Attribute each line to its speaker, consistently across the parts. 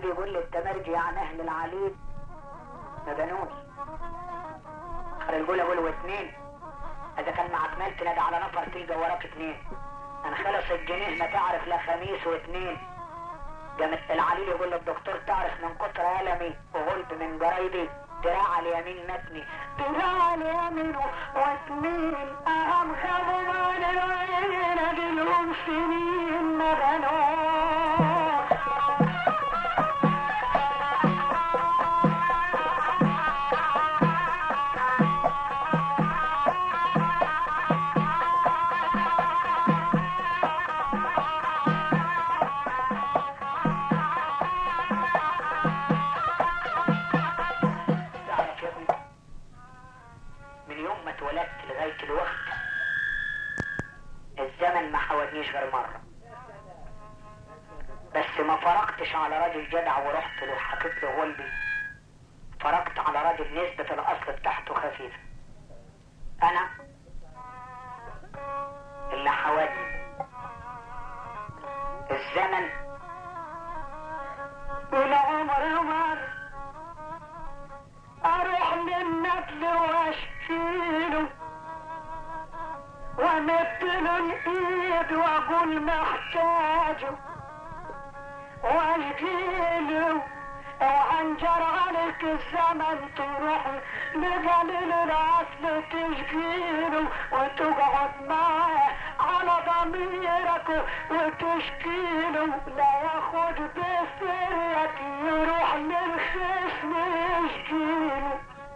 Speaker 1: بيقول لي التمرجي عن اهل العليل ما بنوش اخر الجول اقول واثنين اذا كان معك مال تنادى على نفر تلقى وراك اثنين انا خلص الجنيه ما تعرف لا خميس واثنين قام العليل يقول للدكتور تعرف من كتر ألمي وغلب من جرايدي دراع اليمين متني دراع اليمين واثنين أهم خدوا عن العين أجلهم سنين ما بنوش تعرف يا ابني من يوم ما اتولدت لغاية الوقت الزمن ما حاولنيش غير مرة بس ما فرقتش على راجل جدع ورحت له حكيت له غلبي فرقت على راجل نسبة الأصل بتاعته خفيفة أنا اللي حاولني الزمن والعمر مر اروح للنبل واشكيله وامدله الايد واقول محتاجه واشكيله وعنجر عليك الزمن تروح لقليل الاصل تشكيله وتقعد معاه على ضميرك وتشكيله لا ياخد بسرك يروح للخصم يشكيله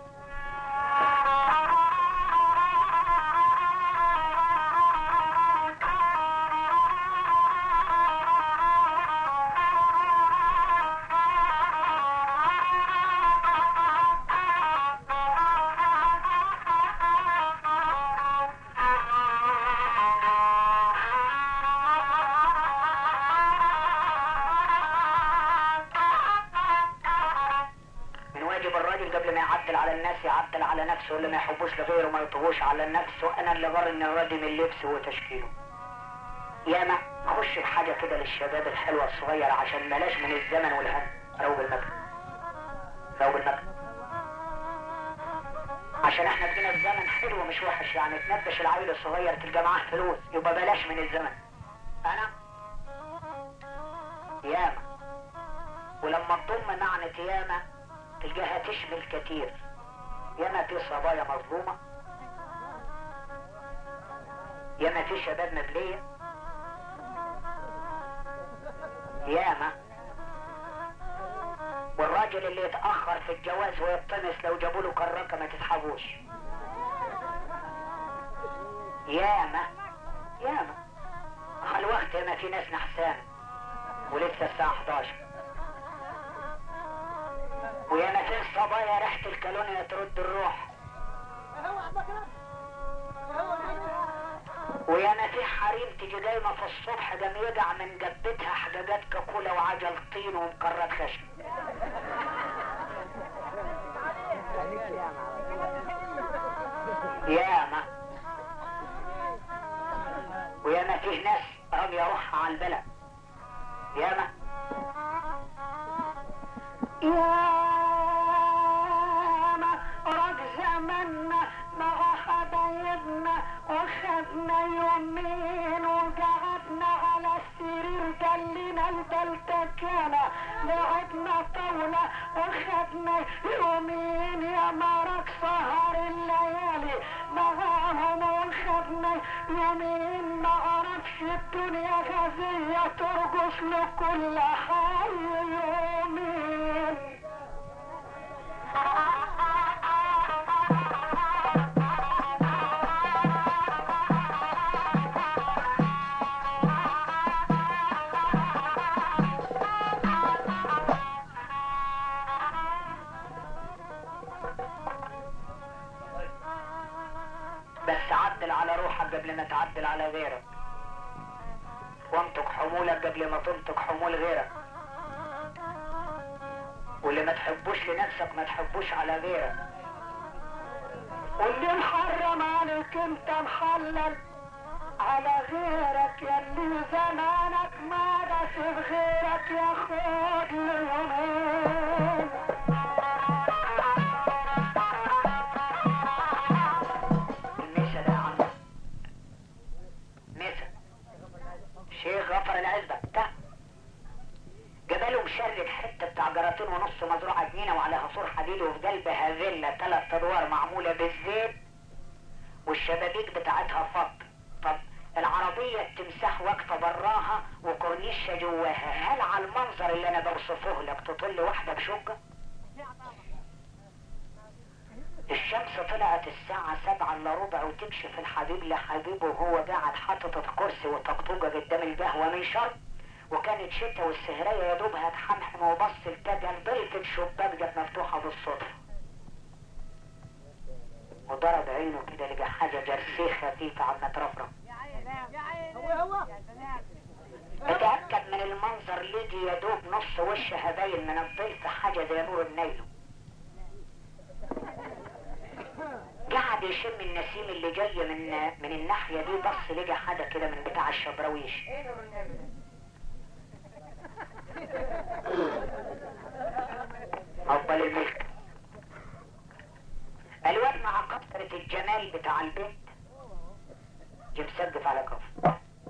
Speaker 1: من واجب الراجل قبل ما يعدل على الناس يعدل على نفسه واللي ما يحبوش لغيره ما يطغوش على النفس وانا اللي بر ان الراجل من لبسه وتشكيله ياما خش في حاجه كده للشباب الحلوه الصغيره عشان بلاش من الزمن والهم روب المكر روب المكر عشان احنا فينا الزمن حلو مش وحش يعني تنبش العيل الصغير تلقى معاه فلوس يبقى بلاش من الزمن انا ياما ولما تضم معنى ياما تلقاها تشمل كتير ياما في صبايا مظلومة ياما في شباب مبلية ياما والراجل اللي يتأخر في الجواز ويطمس لو جابوا له كراكة ما تسحبوش ياما ياما على الوقت ياما في ناس نحسان ولسه الساعة 11 وياما في الصبايا ريحة الكالونيا ترد الروح وياما في حريم تيجي جايمة في الصبح قام يقع من جبتها حجاجات كاكولا وعجل طين ومكرات خشب ياما وياما فيه ناس راجل يروحها على البلد ياما ياما رج زمنا مع حبايبنا وخدنا يومين وقعدنا على السرير دلنا البلتكانة لعبنا طاولة وخدنا يومين يا مرق سهر الليالي معاهم وخدنا يومين ما عرفش الدنيا غازية ترقص لكل حي يومين بس عدل على روحك قبل ما تعدل على غيرك وانطق حمولك قبل ما تنطق حمول غيرك واللي ما تحبوش لنفسك ما تحبوش على غيرك واللي محرم عليك انت محلل على غيرك يلي زمانك ما نسيب غيرك ياخد اليومين الميسا ده يا عم ميسا شيخ غفر العزبة ده جباله مشرد حتة بتاع جراتين ونص مزروعة جنينة وعليها سور حديد وفي قلبها فيلا تلات ادوار معمولة بالزيت والشبابيك بتاعتها فض طب العربية التمساح واقفة براها وكورنيشة جواها هل على المنظر اللي انا بوصفه لك تطل واحدة بشقة الشمس طلعت الساعة سبعة الا ربع وتكشف الحبيب لحبيبه وهو قاعد حاطط الكرسي وطقطوقة قدام القهوة من شرب وكانت شتا والسهرية يا دوبها تحمحم وبص التاجة ضلفة شباك جت مفتوحة بالصدفة وضرب عينه كده لقى حاجة جرسيه خفيفة على المترفرف اتأكد من المنظر لقي يا دوب نص وشها باين من الضلفة حاجة زي نور النيل قعد يشم النسيم اللي جاي من من الناحية دي بص لقى حاجة كده من بتاع الشبراويش أفضل الملك الواد مع قطرة الجمال بتاع البيت جه مسقف على كف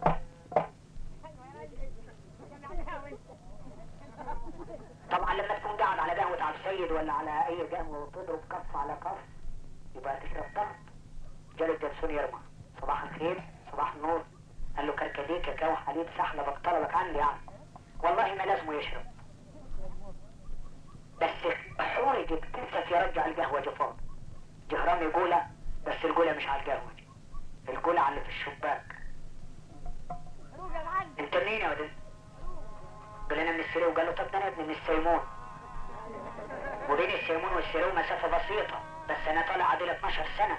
Speaker 1: طبعا لما تكون قاعد على قهوة عبد السيد ولا على أي قهوة وتضرب كف على كف يبقى تشرب طرف جال الجرسون يرمى صباح الخير صباح النور قال له كركديه كاكاو حليب سحلبك طلبك عندي يعني والله ما لازمه يشرب بس حورج اتكسف يرجع القهوة جفاف جهرام يقولها بس الجولة مش على القهوة دي الجولة على اللي في الشباك انت منين يا ولد قال انا من السريو قال له طب ده انا ابني من السيمون وبين السيمون والسريو مسافة بسيطة بس انا طالع عدل 12 سنة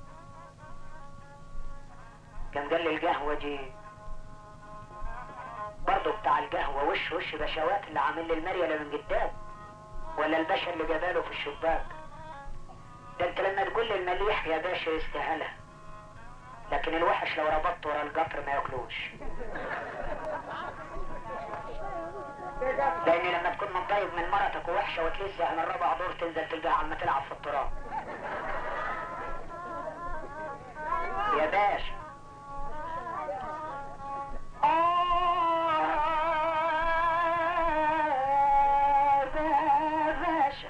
Speaker 1: كان قال لي القهوة دي برضه بتاع القهوة وش وش بشوات اللي عامل لي المريلة من قدام ولا الباشا اللي جاباله في الشباك ده انت لما تقول لي المليح يا باشا يستاهلها لكن الوحش لو ربطته ورا القطر ما ياكلوش لان لما تكون متضايق من مرتك ووحشه وتلزق من ربع دور تنزل تلقاها عم تلعب في التراب يا باشا آه يا باشا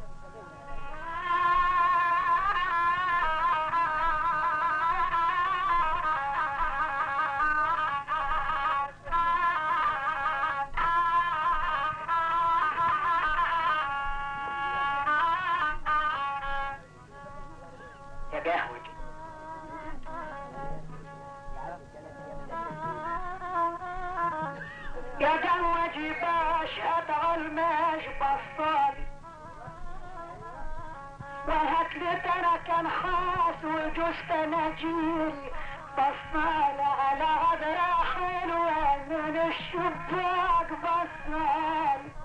Speaker 1: يا قهوة يا قهوة باش هات الماش بصالي وهات لي ترك نحاس وجوز تناجيري بصالة على عذرا حلوة من الشباك بصالي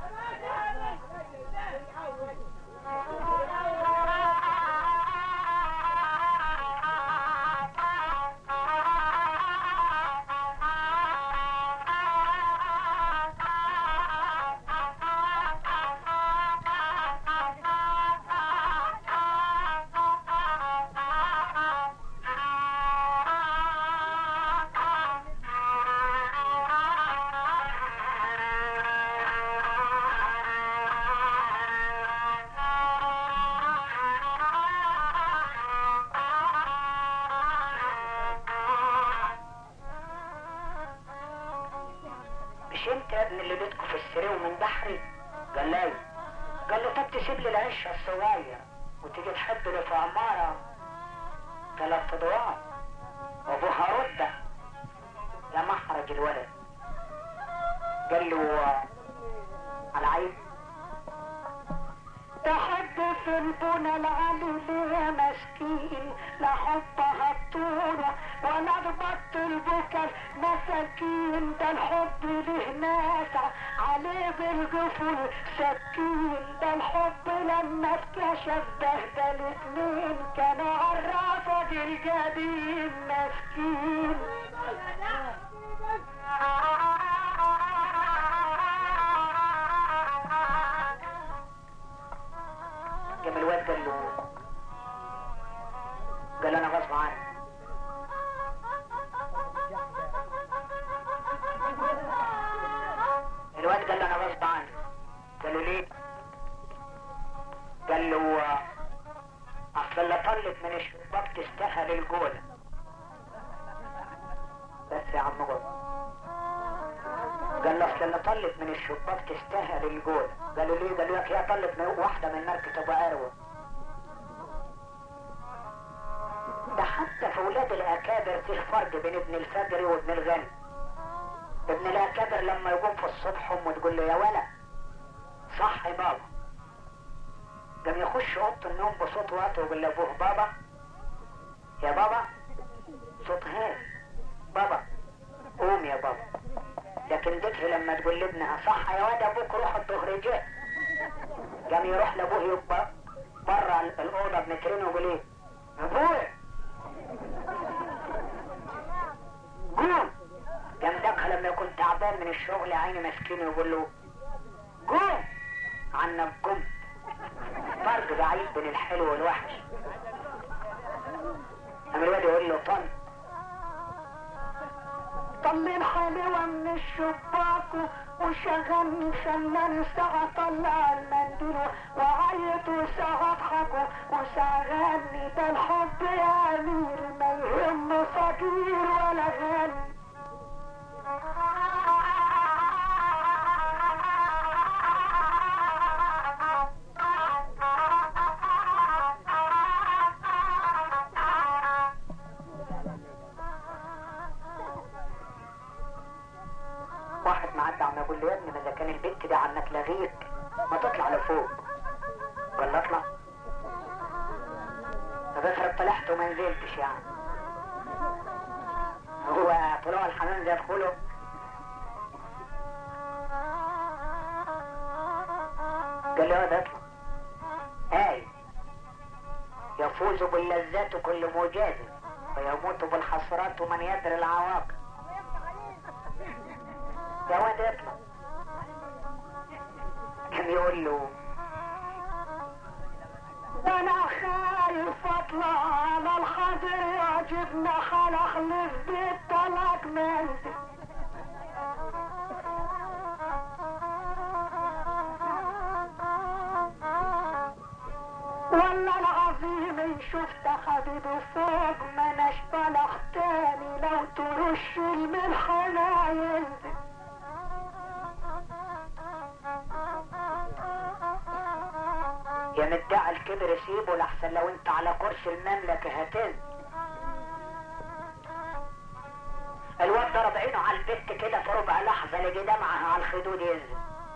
Speaker 1: مش انت يا ابن اللي بيتكم في السرير من بحري قال لا قال له طب تسيب لي العش الصغير وتيجي تحب لي في عمارة ثلاث ادوار وابوها ردة يا محرج الولد قال له آه، على عيب تحدث البنى العلي يا مسكين لحطها الطول يشوفونا ولا تبطل بكر مساكين ده الحب له ناس عليه بالقفل سكين ده الحب لما اتكشف بهدل اتنين كانوا عرافة القديم مسكين جاب الواد قال له قال له انا غصب عني الواد قال له انا غصب عني قال له ليه قال له اصل اللي طلت من الشباك تستاهل الجولة بس يا عم غصب قال له اصل اللي طلت من الشباك تستاهل الجولة قال له ليه قال له هي طلت من واحدة من مركز ابو اروى ده حتى في ولاد الاكابر فيه فرق بين ابن الفجر وابن الغني ابن الاكابر لما يقوم في الصبح امه تقول له يا ولد صح يا بابا قام يخش اوضه النوم بصوت واطي ويقول لابوه بابا يا بابا صوت هادي بابا قوم يا بابا لكن دكه لما تقول لابنها صح يا واد ابوك روح الظهر جه قام يروح لابوه يبقى بره الاوضه بمترين ويقول ايه ابويا قوم قام دكه لما يكون تعبان من الشغل يا عيني مسكين يقول له قوم عنك قم فرق بعيد بين الحلو والوحش قام الواد يقول له طن طلين حلوة من الشباك وشغلني فنان ساعة طلع المنديل وعيط وساعة اضحك وشغلني ده الحب يا امير ما يهم فقير ولا غني واحد معدي عم يقول لي يا ابني ما اذا كان البنت دي عنك لغيك ما تطلع لفوق قال له اطلع فبخرب طلعت وما نزلتش يعني هو طلوع الحمام زي دخوله قال لي اه ده اطلع اي يفوز باللذات كل موجاد ويموت بالحسرات من يدري العواقب يا واد اطلع كان يقول له ده انا خايف اطلع على الحجر يعجبنا خلق للبيت طلق منزل والله العظيم ان شفت حبيبي فوق ما اناش طلع تاني لو ترش الملح لا ينزل يا مدعي الكبر سيبه لحسن لو انت على كرسي المملكة هتنزل الواد ضرب عينه على البت كده في ربع لحظة لقي دمعها على الخدود ينزل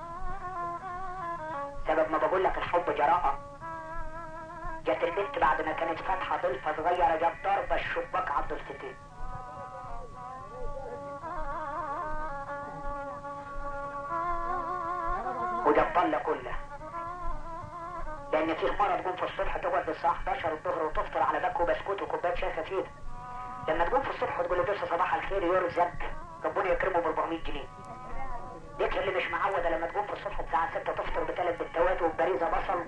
Speaker 1: سبب ما بقول لك الحب جراءة جت البت بعد ما كانت فاتحة ضلفة صغيرة جت ضربة الشباك على الضلفتين وده الطلة كلها لان فيه مرة تقوم في الصبح تقعد للساعة 11 الظهر وتفطر على باكو بسكوت وكوباية شاي خفيفة لما تقوم في الصبح وتقول له بس صباح الخير يرزق ربنا يكرمه ب 400 جنيه ديك اللي مش معودة لما تقوم في الصبح الساعة 6 تفطر بثلاث بتوات وببريزة بصل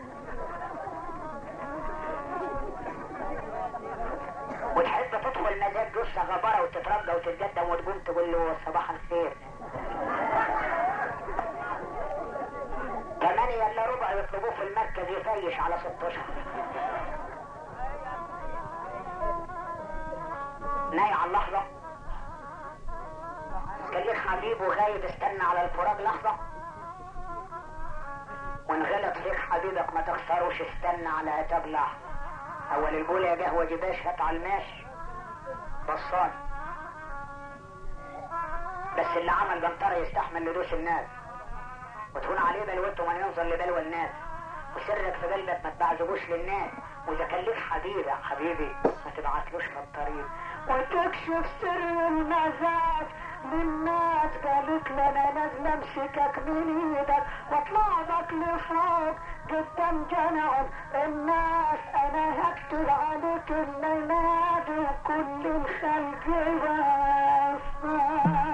Speaker 1: وتحب تدخل مزاج جثة غبرة وتترجى وتتقدم وتقوم تقول له صباح الخير ثمانية الا ربع يطلبوه في المركز يفيش على ست اشهر ناي على اللحظة كان ليك حبيب وغايب استنى على الفراق لحظة وان غلط فيك حبيبك ما تخسروش استنى على اتاب لحظة اول البول يا قهوة جباش هات على الماشي بصان بس اللي عمل قنطرة يستحمل لدوس الناس وتكون عليه بلوته من ينظر لبلوى الناس وسرك في قلبك ما تبعزقوش للناس واذا كان ليك حبيب يا حبيبي ما تبعتلوش من الطريق وتكشف سر المزاج للناس قالت لي انا نازله امسكك من ايدك واطلع لك لفوق قدام جنعك الناس انا هكتب عليك الليله دي وكل الخلق وفاني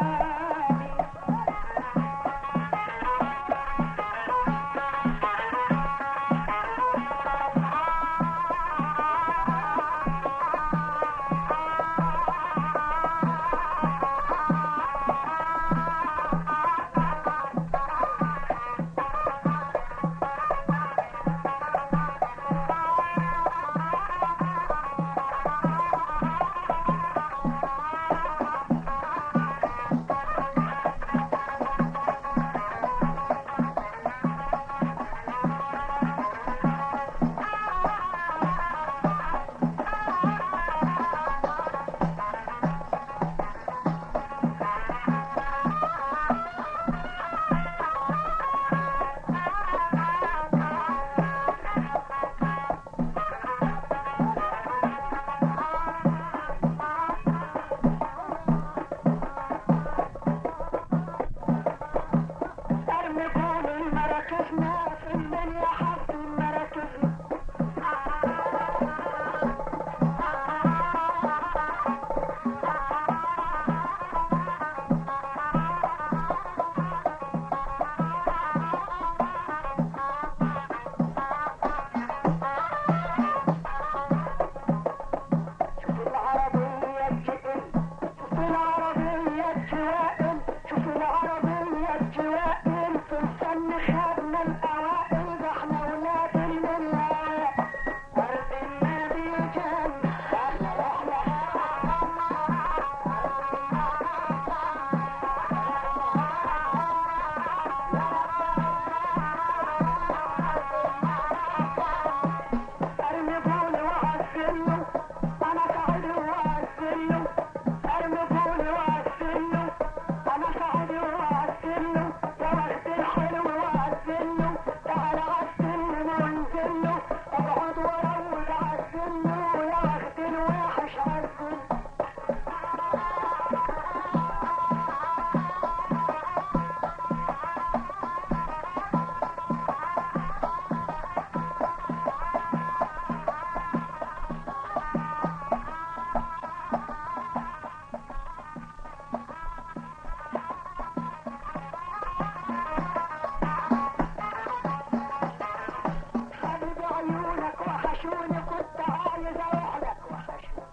Speaker 1: ارمي كل المراكزنا في الدنيا حط المراكزنا شوف العربية الجئل شوف العربية الجوائل شوف العربية الجوائل في الفن خدنا الأوائل ده احنا ولاد الملاية أرض النبي جن احنا رحنا ارمي بولي وعسله انا سعيد وعسله ارمي بولي وعسله انا سعيد وعسله يا وقت الحلو وعسله تعال عسلني وانزله اقعد واروج عسله يا وقت الوحش عسله حبيب عيونك وحشوني كنت عايز اروح لك وحشوني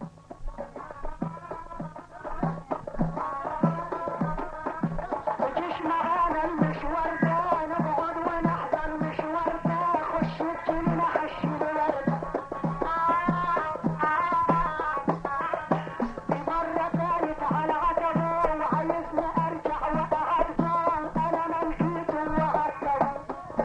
Speaker 1: وجيش معانا المشوار ده نقعد ونحضر المشوار ده خش الجنينة حش الورد في مرة كانت على عتبه وعايزني ارجع واقعده انا ما لقيته وقعدته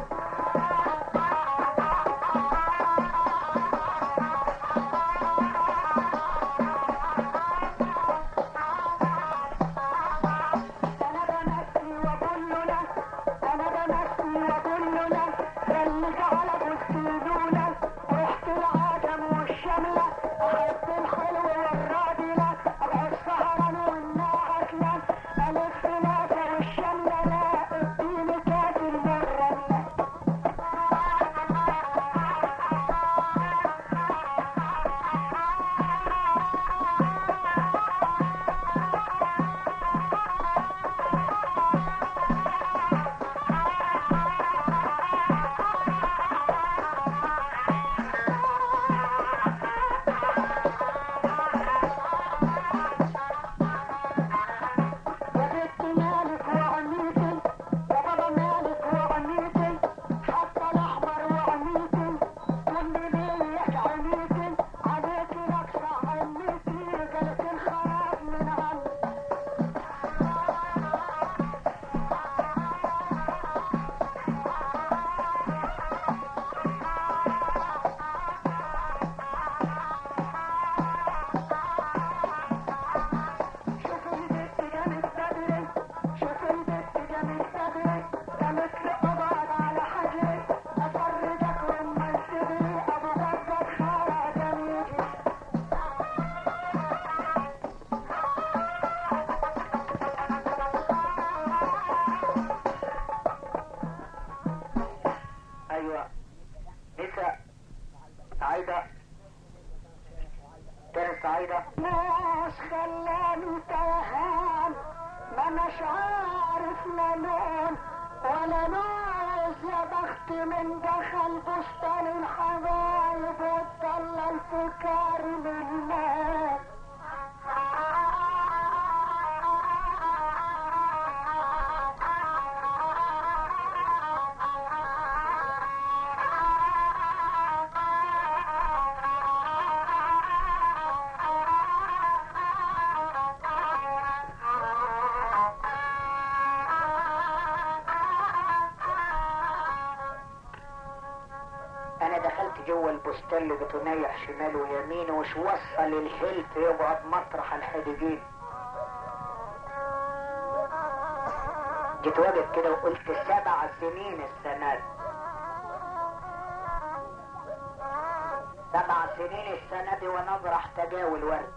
Speaker 1: انا بنفسي واقول له لا انا بنفسي واقول له لا خليك على بوستيدولا رحت عايدة
Speaker 2: ناس خلاني توهان ما مش عارف لا لون ولا ناس يا بخت من دخل بستان الحبايب وطلع الفكار لله
Speaker 1: انا دخلت جوه البستان اللي بتنيح شمال ويمين وش وصل الحلف يقعد مطرح الحديدين جيت واقف كده وقلت سبع سنين السنة سبع سنين السنة دي وانا اطرح تجاوي الورد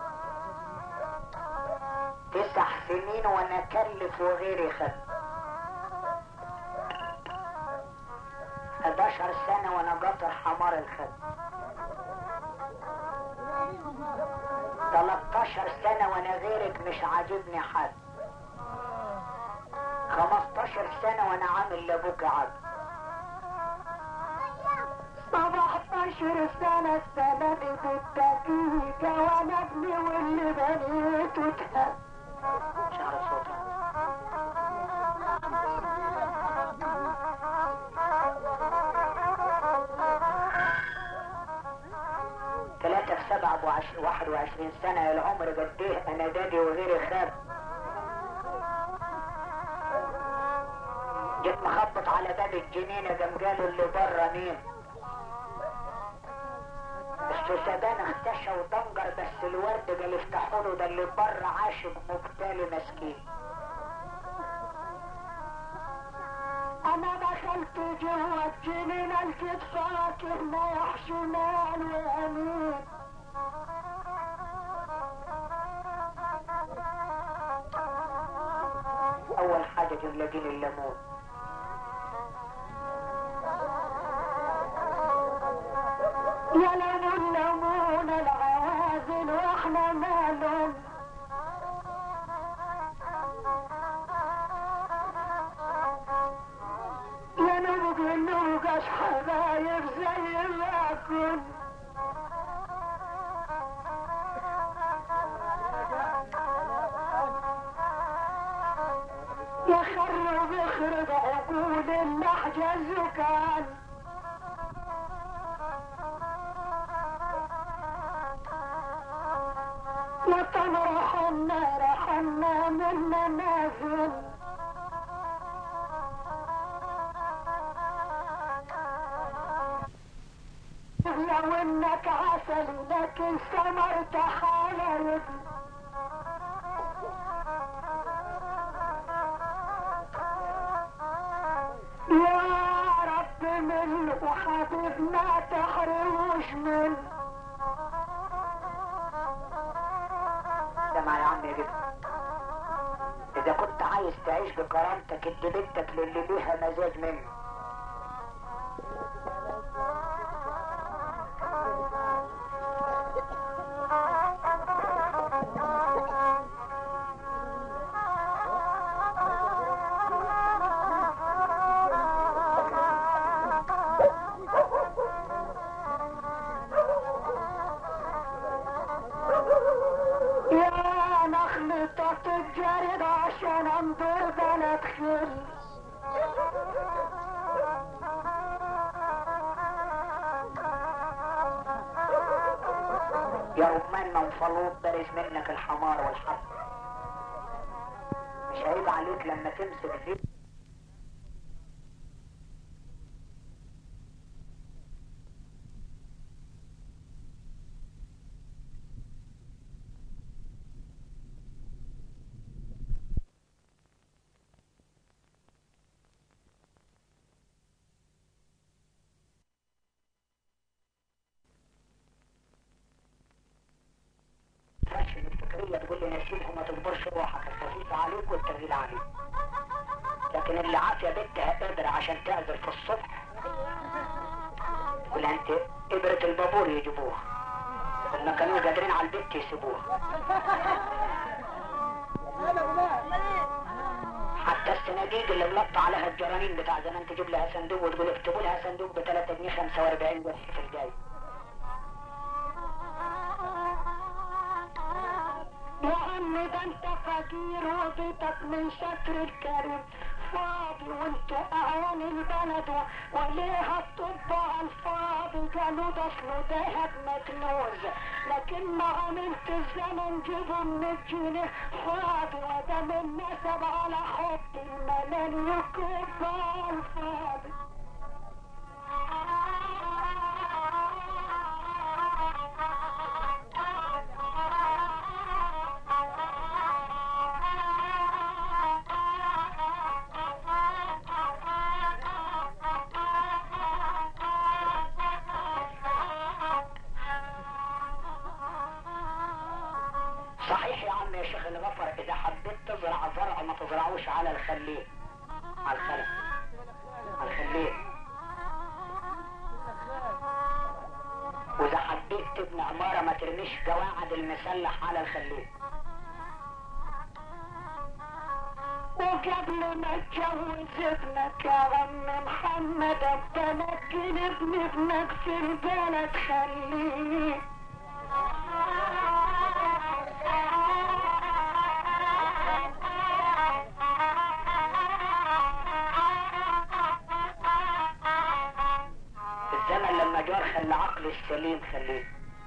Speaker 1: تسع سنين وانا اكلف وغيري خد 11 سنة وانا قطر حمار الخد 13 سنة وانا غيرك مش عاجبني حد 15 سنة وانا عامل لابوك عبد
Speaker 2: 17 سنة السنة دي في الدقيقة وانا ابني واللي بنيته اتهد
Speaker 1: شعر صوتها ثلاثة في سبعة بوعش... واحد وعشرين سنة العمر قد ايه انا دادي وغيري خاب جيت مخبط على باب الجنينة قام قالوا اللي بره مين السوسدان اختشى وطنجر بس الورد قال افتحوا له ده اللي بره عاشق مبتلي مسكين
Speaker 2: انا دخلت جوه الجنينة لقيت فاكر نايح شمال ويمين
Speaker 1: اول حاجة جملتين الليمون
Speaker 2: يا ليمون ليمون العوازل واحنا مالهم يا نبق النوقش حبايب زي ما كنت يخرب يخرب عقول المحجز كان وتنرحن رحنا من منازل لو انك عسل لكن ثمرت حلاوة يا رب من وحبيب ما تحرموش من
Speaker 1: سمع يا عم كده اذا كنت عايز تعيش بكرامتك ادي بنتك للي ليها مزاج منه
Speaker 2: يا نخلطة الجرد عشان انظر بلد خل
Speaker 1: يا رمان منفلوط بارز منك الحمار والحب مش عيب عليك لما تمسك فيه تفشل الفكرية تقول لي نسيبه ما تكبرش روحك الخفيفة عليك والتغيير عليك لكن اللي عافية بنتها قادرة عشان تعزل في الصبح تقول انت ابرة البابور يجيبوها ما كانوا قادرين على البيت يسيبوها حتى الصناديق اللي ملطع عليها الجرانين بتاع زمان تجيب لها صندوق وتقول اكتبوا لها صندوق ب 3 جنيه 45 قرش في الجاي
Speaker 2: يا عم ده انت فقير وبيتك من شكر الكريم فاضي وانتوا اعوان البلد و- وليه الطب على الفاضي قالوا ده اصله دهب مكنوز لكن ما عملت الزمن جيبه من الجنيه فاضي وده من نسب على حب الملل يكب على الفاضي
Speaker 1: صحيح يا عم يا شيخ الغفر اذا حبيت تزرع زرع ما تزرعوش على الخليل على الخلق على الخليل واذا حبيت تبني عمارة ما ترميش قواعد المسلح على الخليل
Speaker 2: وقبل ما اتجوز ابنك يا عم محمد ابنك ابن ابنك في البلد خليه
Speaker 1: الزمن لما جار خلى عقل السليم خليه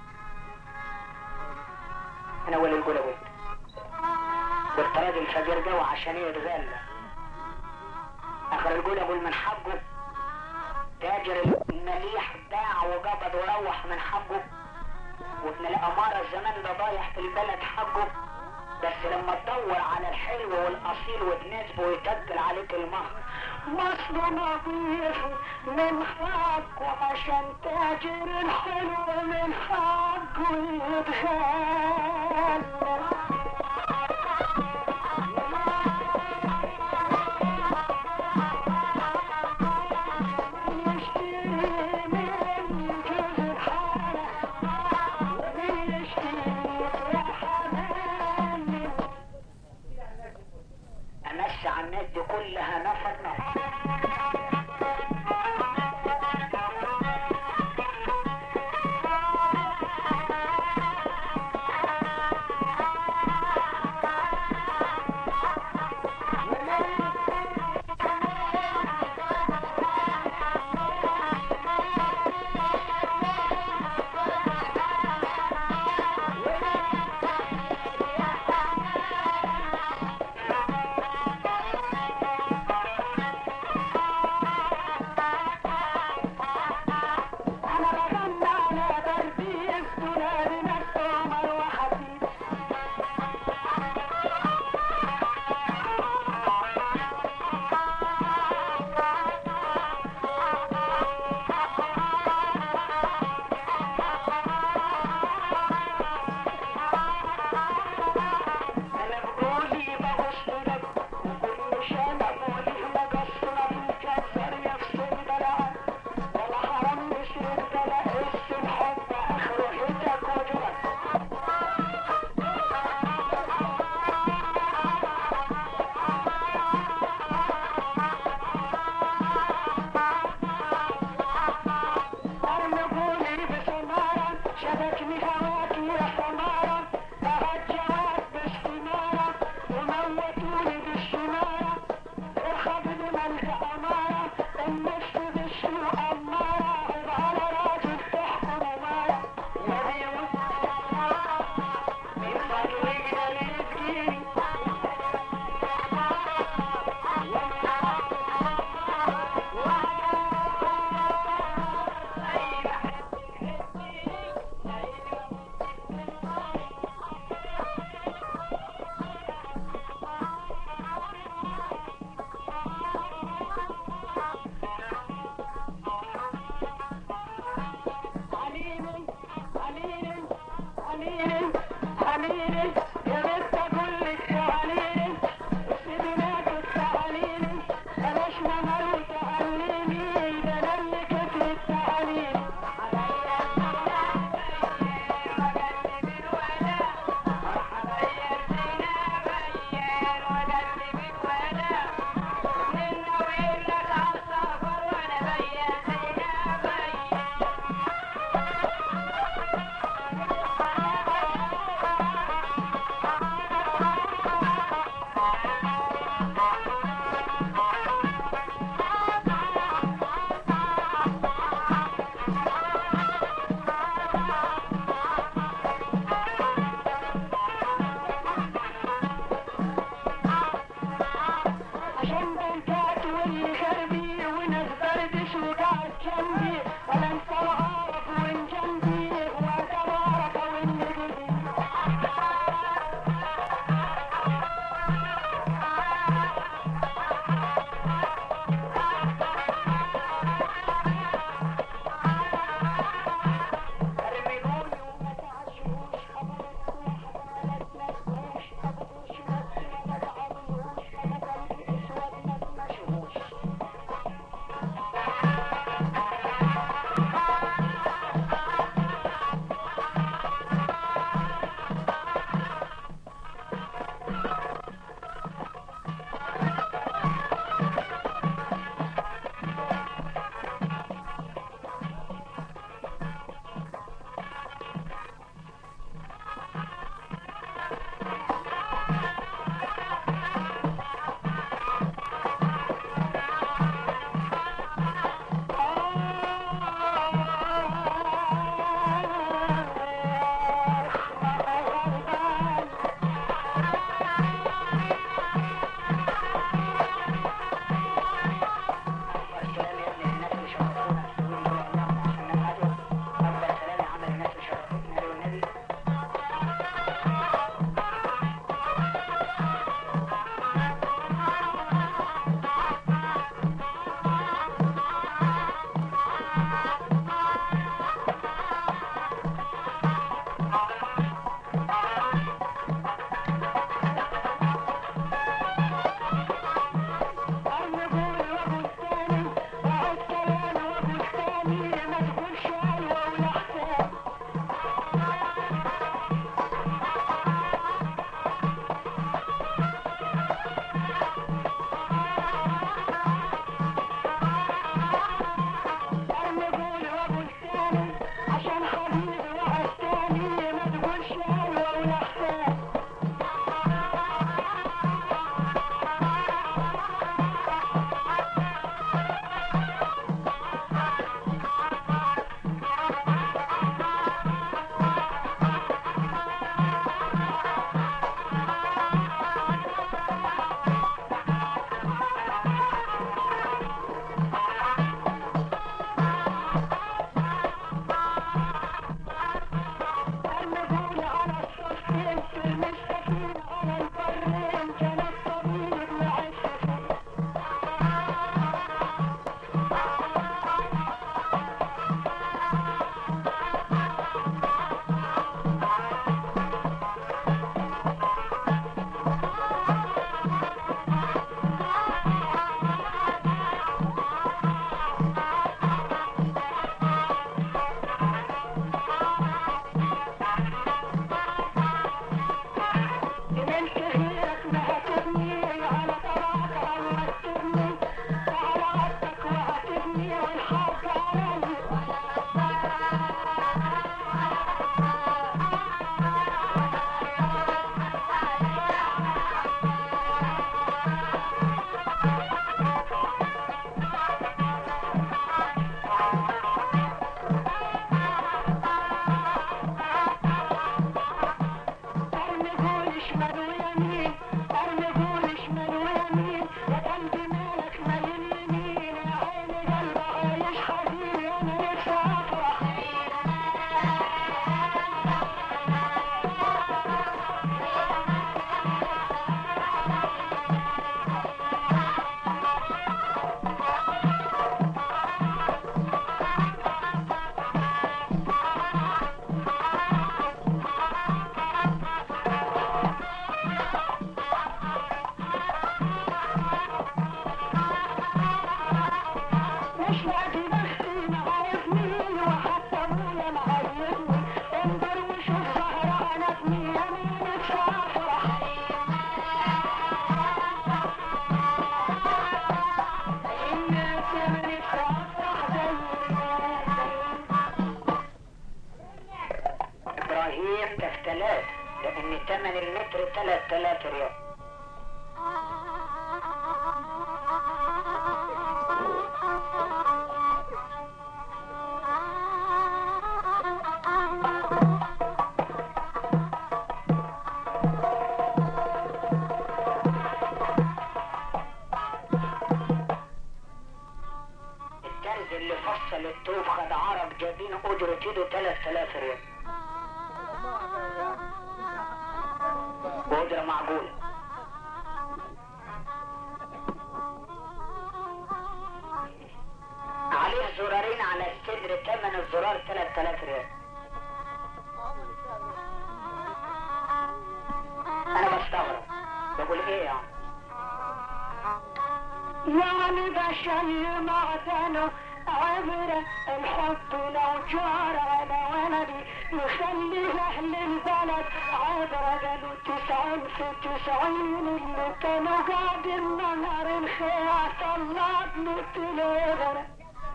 Speaker 1: انا ولي القلوي والطراد الفجر جوه عشان يتغلى اخر القول اقول من حقه تاجر المليح باع وقبض وروح من حقه وابن الامارة الزمان ده ضايع في البلد حقه بس لما تدور على الحلو والاصيل وتناسبه ويتقل عليك المهر
Speaker 2: مصر نظيف من حقه عشان تاجر الحلو من حقه يتغلى يشتري من جوز الحارة ويشتري يا حمامي
Speaker 1: امشي على الناس دي كلها نفر
Speaker 2: انا بغنى على دربي السلالي نفس عمر وحبيب انا بقولي بغص لك وكل شانا بقولي مقصنا بالكسر يفصل بلعك ولا حرام نسيت بلا قص الحب اخره هدك وجرك ارمغوني بسمارة شبكني هواكي يا حمارة تهجرت باستمارة وموتوني بالشمارة الخبز ملك أمارة النفس بالشنو أمارة عيب على راجل تحكم أمارة يا بيوت من فضلك ده رزقي عليل عليل عليل عليل يا بنت اقول لك عليل سيبناك التعليل بلاش نمر وتعلمي ده انا اللي كتب التعليل
Speaker 1: ان تمن المتر 3000 ريال الترز اللي فصل التوف خد عرب جايبين اجرة ايده 3000 ريال بأجرة معقولة عليه زرارين على الصدر ثمن الزرار 3000 ريال انا بستغرب بقول ايه يعني
Speaker 2: يعني ده شيء معدنه عبرة الحب لو جار على ولدي يخلي أهل البلد عبرة قالوا تسعين في تسعين اللي كانوا قاعدين نهر الخير طلعت مثل غيره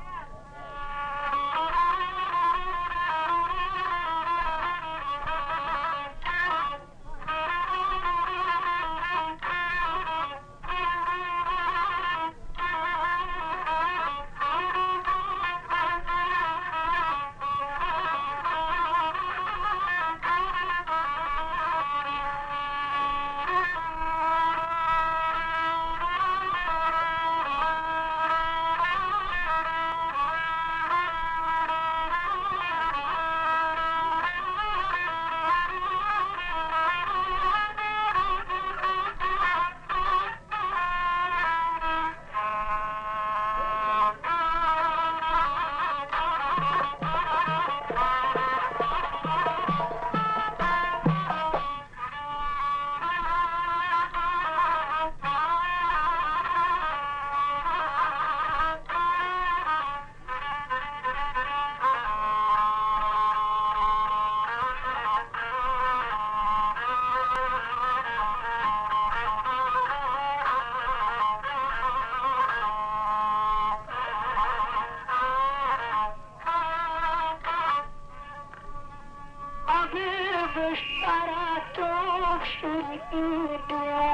Speaker 2: حبيب اشتريته في الايد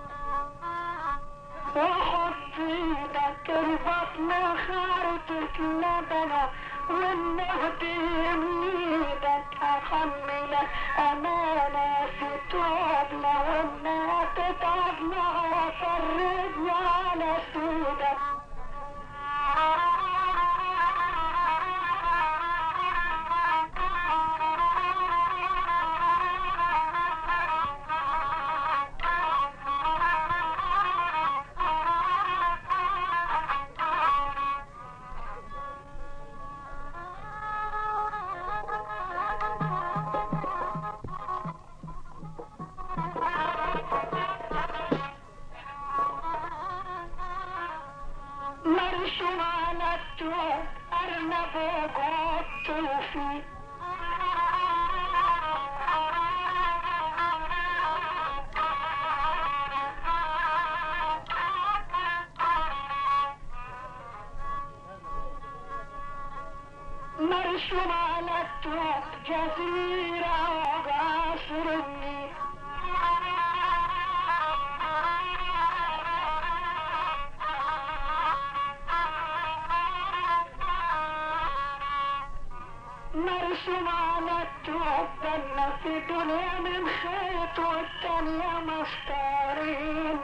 Speaker 2: وحط ايدك البطن خارطة لبنة والنهد يميدك اخملك امانة في توب لو انها تتعب معايا فرجني على سيدك مرسوم على التوب أرنب وقعدت فيه مرسوم على التوب جزيرة وقصر النيل مرسوم على التوب دنا في دنيا من خيط والتانية مسطرين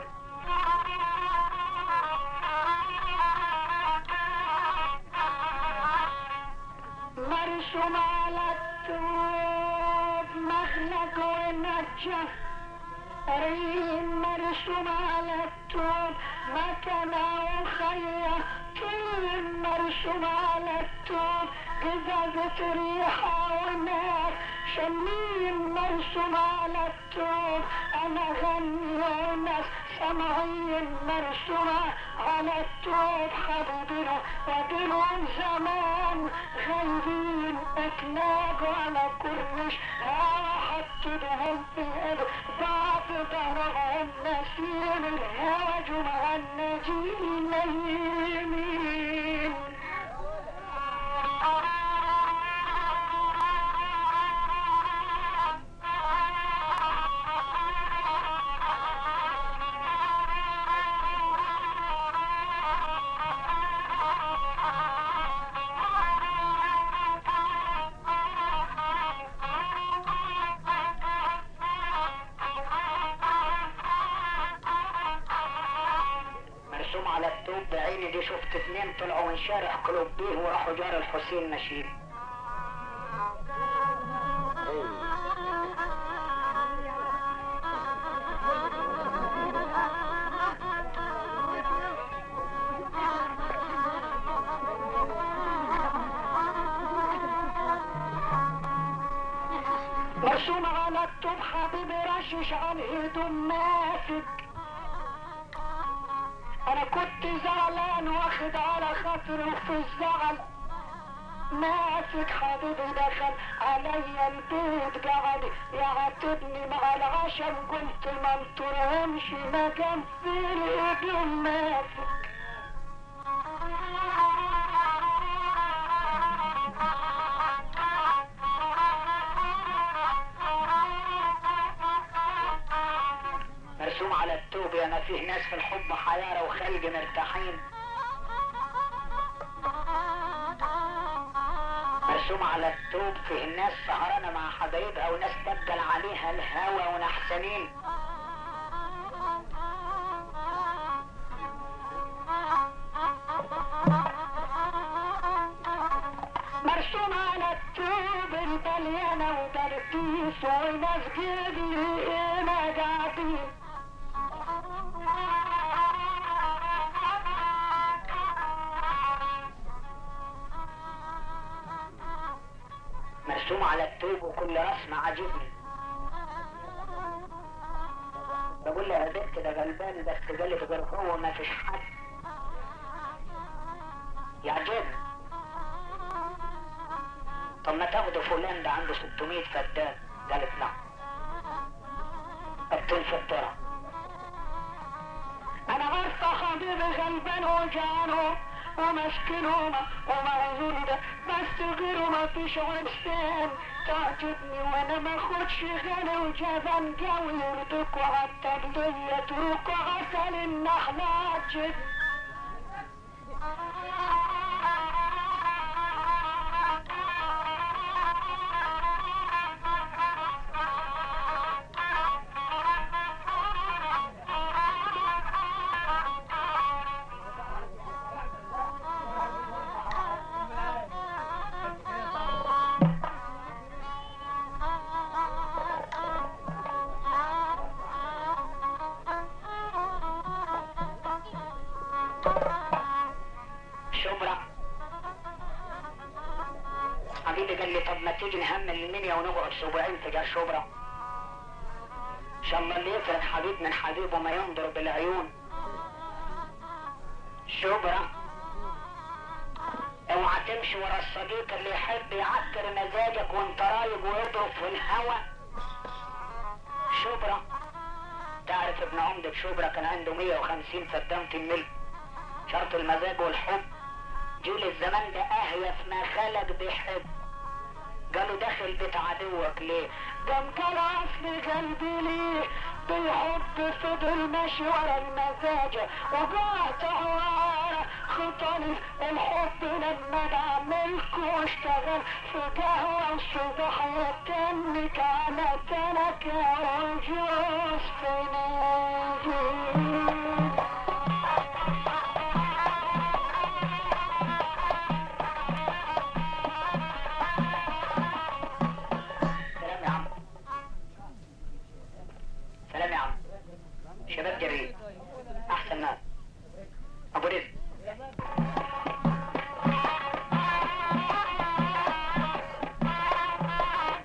Speaker 2: مرسوم على التوب مخلق ونجة ريم مرسوم على التوب مكنة وخية كل مرسوم على التوب قزازة ريحة ونار شمين مرسوم على التوب أنا غني وناس سمعين مرسومة على التوب حبيبنا ودلهم زمان غايبين اتلاقوا على كرمش حط دهم في القلب بعد ضربهم نسيم الهوج مع النجيم اليمين
Speaker 1: عيني دي شفت اتنين طلعوا من شارع قلوب بيه وراحوا جار الحسين ماشيين
Speaker 2: مرسوم على الطوب حبيبي رشش عن ايده ماسك انا كنت زعلان واخد على خاطري وفي الزعل ماسك حبيبي دخل عليا البيت قعد يعاتبني مع العشم قلت ما انطرهمش ما كان في الايدين ماسك
Speaker 1: مرسوم على التوب يا ما فيه ناس في الحب حيارى وخلق مرتاحين مرسوم على التوب فيه ناس سهرانة مع حبايبها وناس بدل عليها الهوى ونحسنين
Speaker 2: مرسوم على التوب البليانة وتركيس وناس جبلي انا قاعدين
Speaker 1: مرسوم على التوب وكل رسم عاجبني بقول لها يا بنت ده غلبان بس قالت غير هو ما فيش حد يعجبني طب ما تاخدوا فلان ده عنده 600 فدان قالت لا الطين في الترع
Speaker 2: انا عارفة حبيبي غلبان وجعانه ومسكين وم- ومعذور ده بس غيره ما فيش عرسان تعجبني وانا ما اخدش غالي وجبان قوي يرضيكوا حتى ليا اتركوا عسل النحلة عجبني
Speaker 1: شبرا حبيبي قال لي طب ما تيجي نهمل المنيا ونقعد اسبوعين في جار شبرا ان شاء الله اللي يفرق حبيب من حبيبه ما ينظر بالعيون شبرا اوعى تمشي ورا الصديق اللي يحب يعكر مزاجك وانت رايق ويضرب في الهوا شبرا تعرف ابن عمدة شبرا كان عنده 150 فدان الملك شرط المزاج والحب جيل الزمان ده اهيف ما خلق بيحب قالوا داخل بيت عدوك ليه
Speaker 2: قام كان اصل قلبي ليه بالحب فضل ماشي ورا المزاج وقاطع ورا خطاني الحب لما بعملك واشتغل في قهوة الصبح يتنك على تنك وجوز في نادي
Speaker 1: سلام يا عم سلام يا عم شباب جميل احسن ناس ابو رزق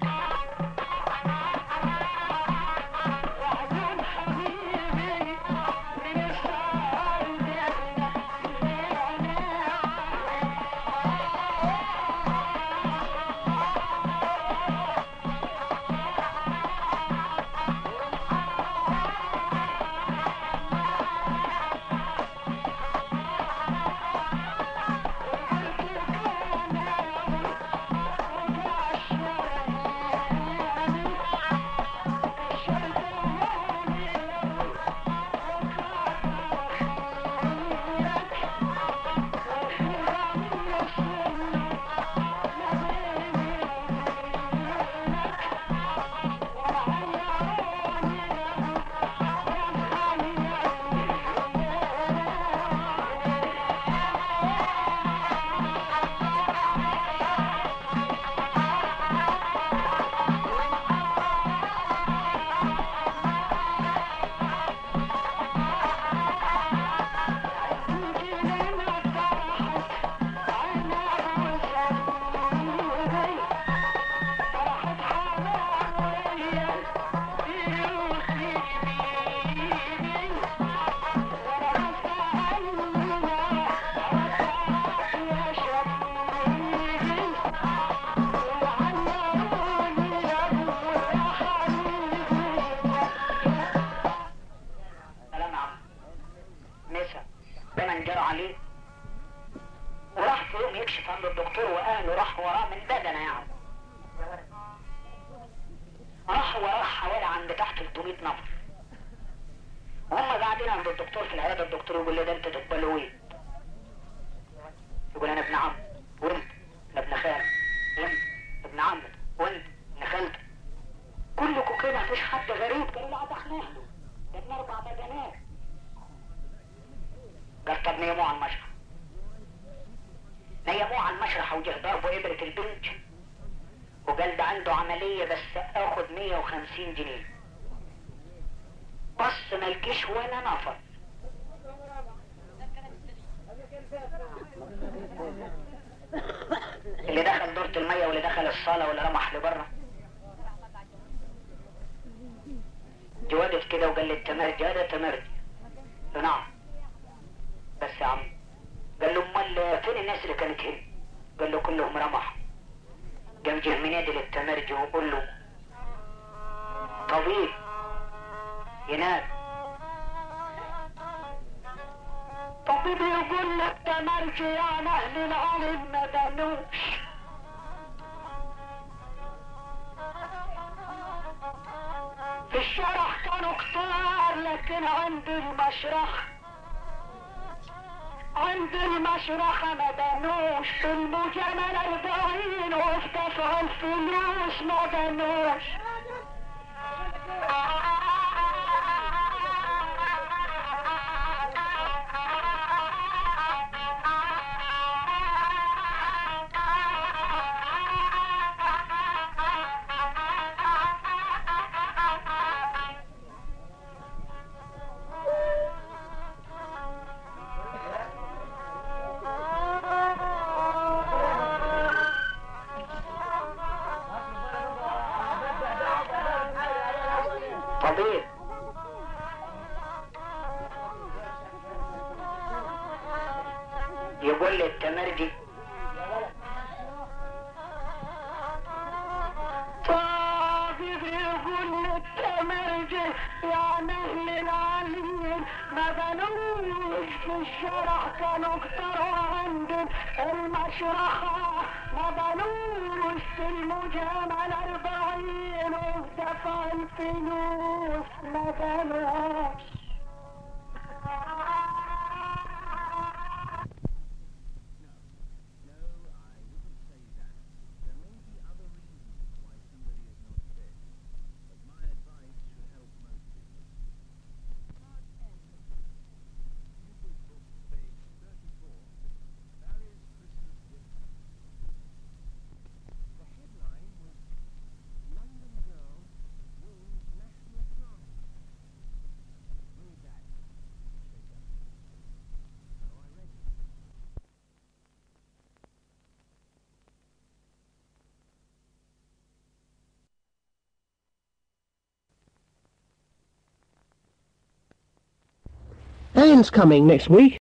Speaker 2: وعيون حبيبي
Speaker 1: الدكتور واهله راحوا وراه من بدنه يعني راح وراه حوالي عند تحت 300 نفر وهم قاعدين عند الدكتور في العياده الدكتور يقول لي ده انت تقبله ايه؟ يقول انا ابن عم وانت انا ابن خال وانت ابن عمك وانت ابن خالتك كلكم كده مفيش حد غريب قالوا لا ده احنا اهله ده ابن اربع بدنات قال طب نيموه على المشرح نيموه على المشرح وجه ضربه ابرة البنج وقال ده عنده عملية بس اخد 150 جنيه بص ملكيش ولا نفر اللي دخل دورة المية واللي دخل الصالة واللي رمح لبره جوادت كده وقال لي التمرجي هذا تمرجي قلت له نعم بس يا عم قال له امال فين الناس اللي كانت هنا قال له كلهم رمحوا قام جه منادي للتمرجي وقول له طبيب ينام
Speaker 2: طبيب يقول لك تمرجي يعني اهل العالم ما بنوش في الشرح كانوا كتار لكن عند المشرح عند المشرحة ما بنوش في المجامل أربعين وفي دفع الفلوس ما بنوش
Speaker 1: طبيب يقول لي التمرجي
Speaker 2: طبيب يقول للتمرجي يا مهل العالمين ما بنوش في الشرح كانوا كتر وعند المشرحة ما بنوش في المجامل أربعين وفي دفع الفلوس ما بنوش
Speaker 3: Anne's coming next week.